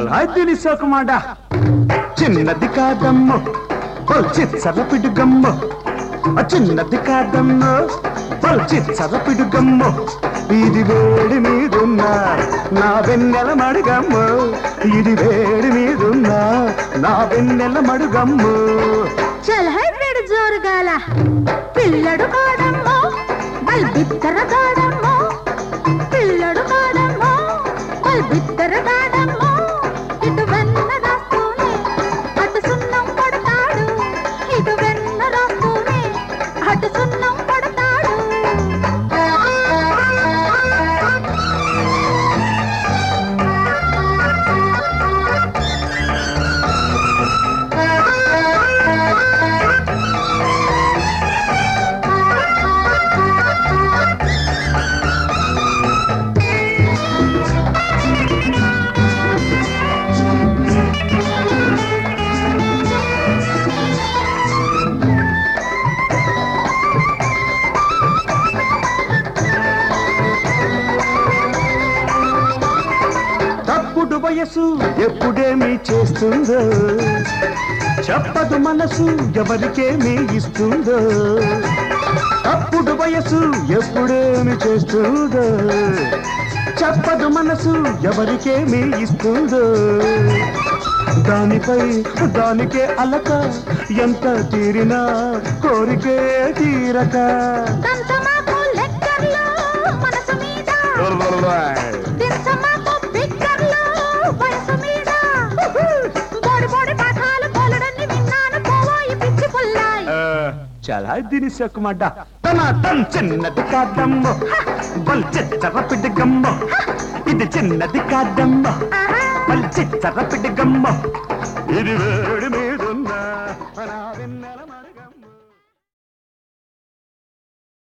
చాలా తెలిసోకమాట చిన్నది కాదమ్మో చిచ్చర పిడుగమ్మో చిన్నది కాదమ్మో చిచ్చర పిడుగమ్మో ఇది వేడి మీదున్నా నా వెన్నెల మడుగమ్మో ఇది వేడి మీదున్నా నా వెన్నెల మడుగమ్మో చల్ హైబ్రిడ్ జోరుగాల పిల్లడు కాడమ్మో బల్ బిత్తర కాడమ్మో పిల్లడు కాడమ్మో బల్ బిత్తర కాడమ్మో ఇటు వెన్న రాస్తూనే అటు సున్నం పడతాడు ఇటు వెన్న రాస్తూనే అటు సున్నం పడతాడు తప్పుడు వయసు ఎప్పుడేమి చేస్తుందో చెప్పదు మనసు ఎవరికేమి ఇస్తుందో తప్పుడు వయసు ఎప్పుడేమి చేస్తుందో చెప్పదు మనసు ఎవరికేమి ఇస్తుందో దానిపై దానికే అలక ఎంత తీరినా కోరికే తీరక దంతమాకు లెక్కర్లో మనసు మీద దించమాకు బిగ్గర్లో వయసు మీద బోడి బోడి పాఠాలు బోలెడన్ని విన్నాను పోవోయి పిచ్చి పుల్లాయి చాలా దినిసొక్కమాట తన తన్ చిన్నది కాదమ్మో బల్ చిచ్చర పిడిగమ్మో ఇది చిన్నది కాదమ్మో బల్ చిచ్చర పిడిగమ్మో ఇది వేడి మీదున్నా నా వెన్నెల